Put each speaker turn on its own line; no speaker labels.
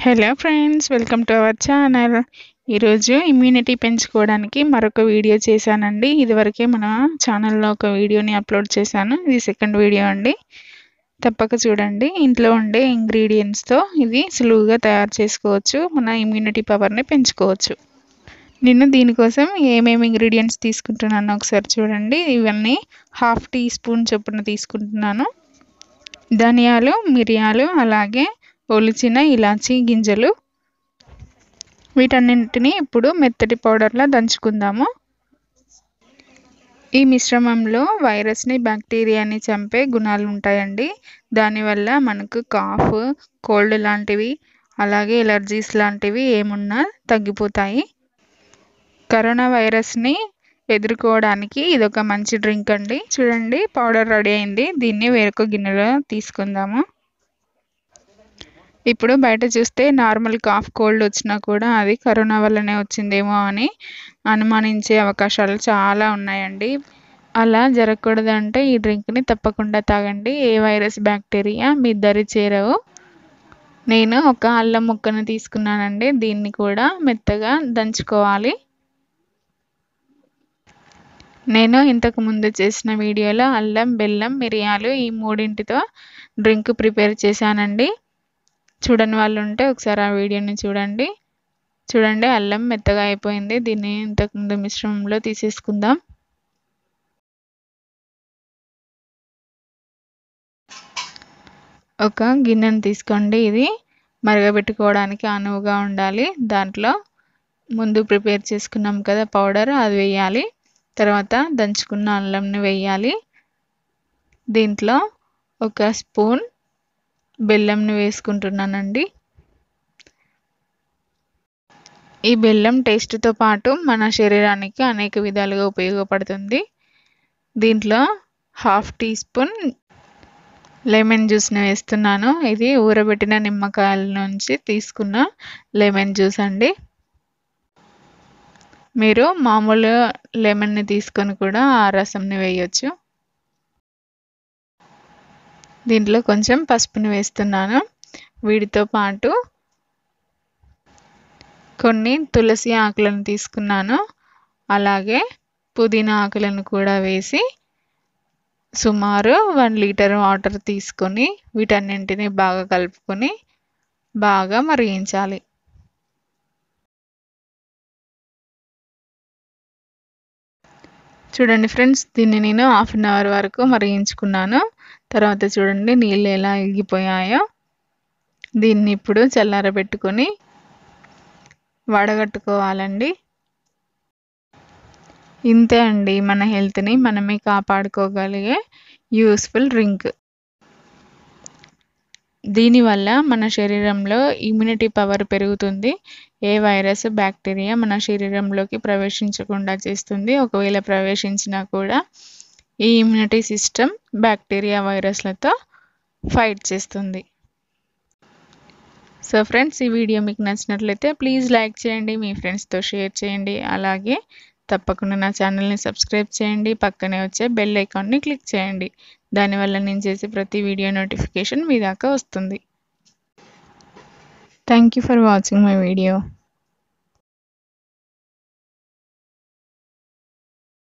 hello friends welcome to our channel ఈరోజు immunity పెంచుకోవడానికి మరొక వీడియో చేశానండి ఇదివరకే మన ఛానల్లో ఒక వీడియోని అప్లోడ్ చేశాను ఇది సెకండ్ వీడియో అండి తప్పక చూడండి ఇంట్లో ఉండే ఇంగ్రీడియంట్స్తో ఇది సులువుగా తయారు చేసుకోవచ్చు మన ఇమ్యూనిటీ పవర్ని పెంచుకోవచ్చు నేను దీనికోసం ఏమేమి ఇంగ్రీడియంట్స్ తీసుకుంటున్నాను ఒకసారి చూడండి ఇవన్నీ హాఫ్ టీ స్పూన్ చొప్పున తీసుకుంటున్నాను ధనియాలు మిరియాలు అలాగే ఒలిచిన ఇలాచీ గింజలు వీటన్నింటిని ఇప్పుడు మెత్తటి పౌడర్లా దంచుకుందాము ఈ మిశ్రమంలో వైరస్ని బ్యాక్టీరియాని చంపే గుణాలు ఉంటాయండి దానివల్ల మనకు కాఫ్ కోల్డ్ లాంటివి అలాగే ఎలర్జీస్ లాంటివి ఏమున్నా తగ్గిపోతాయి కరోనా వైరస్ని ఎదుర్కోవడానికి ఇదొక మంచి డ్రింక్ అండి చూడండి పౌడర్ రెడీ అయింది దీన్ని వేరొక గిన్నెలో తీసుకుందాము ఇప్పుడు బయట చూస్తే నార్మల్ కాఫ్ కోల్డ్ వచ్చినా కూడా అది కరోనా వల్లనే వచ్చిందేమో అని అనుమానించే అవకాశాలు చాలా ఉన్నాయండి అలా జరగకూడదంటే ఈ డ్రింక్ని తప్పకుండా తాగండి ఏ వైరస్ బ్యాక్టీరియా మీ దరి చేరవు నేను ఒక అల్లం ముక్కను తీసుకున్నానండి దీన్ని కూడా మెత్తగా దంచుకోవాలి నేను ఇంతకు ముందు చేసిన వీడియోలో అల్లం బెల్లం మిరియాలు ఈ మూడింటితో డ్రింక్ ప్రిపేర్ చేశానండి చూడని వాళ్ళు ఉంటే ఒకసారి ఆ వీడియోని చూడండి చూడండి అల్లం మెత్తగా అయిపోయింది దీన్ని ఇంతకుముందు మిశ్రమంలో తీసేసుకుందాం ఒక గిన్నెను తీసుకోండి ఇది మరగబెట్టుకోవడానికి అనువుగా ఉండాలి దాంట్లో ముందు ప్రిపేర్ చేసుకున్నాం కదా పౌడర్ అది వేయాలి తర్వాత దంచుకున్న అల్లంని వేయాలి దీంట్లో ఒక స్పూన్ బెల్లంని వేసుకుంటున్నానండి ఈ బెల్లం టేస్ట్తో పాటు మన శరీరానికి అనేక విధాలుగా ఉపయోగపడుతుంది దీంట్లో హాఫ్ టీ స్పూన్ లెమన్ జ్యూస్ని వేస్తున్నాను ఇది ఊరబెట్టిన నిమ్మకాయల నుంచి తీసుకున్న లెమన్ జ్యూస్ అండి మీరు మామూలు లెమన్ని తీసుకొని కూడా ఆ రసంని వేయొచ్చు దీంట్లో కొంచెం పసుపుని వేస్తున్నాను వీటితో పాటు కొన్ని తులసి ఆకులను తీసుకున్నాను అలాగే పుదీనా ఆకులను కూడా వేసి సుమారు వన్ లీటర్ వాటర్ తీసుకొని వీటన్నింటిని బాగా కలుపుకొని బాగా మరిగించాలి చూడండి ఫ్రెండ్స్ దీన్ని నేను హాఫ్ అన్ అవర్ వరకు మరిగించుకున్నాను తర్వాత చూడండి నీళ్ళు ఎలా ఇగిపోయాయో దీన్ని ఇప్పుడు చల్లారబెట్టుకొని వడగట్టుకోవాలండి ఇంతే అండి మన హెల్త్ని మనమే కాపాడుకోగలిగే యూస్ఫుల్ డ్రింక్ దీనివల్ల మన శరీరంలో ఇమ్యూనిటీ పవర్ పెరుగుతుంది ఏ వైరస్ బ్యాక్టీరియా మన శరీరంలోకి ప్రవేశించకుండా చేస్తుంది ఒకవేళ ప్రవేశించినా కూడా ఈ ఇమ్యూనిటీ సిస్టమ్ బ్యాక్టీరియా వైరస్లతో ఫైట్ చేస్తుంది సో ఫ్రెండ్స్ ఈ వీడియో మీకు నచ్చినట్లయితే ప్లీజ్ లైక్ చేయండి మీ ఫ్రెండ్స్తో షేర్ చేయండి అలాగే తప్పకుండా నా ఛానల్ని సబ్స్క్రైబ్ చేయండి పక్కనే వచ్చే బెల్ ఐకాన్ని క్లిక్ చేయండి దానివల్ల నేను చేసే ప్రతి వీడియో నోటిఫికేషన్ మీ దాకా వస్తుంది thank you for watching my video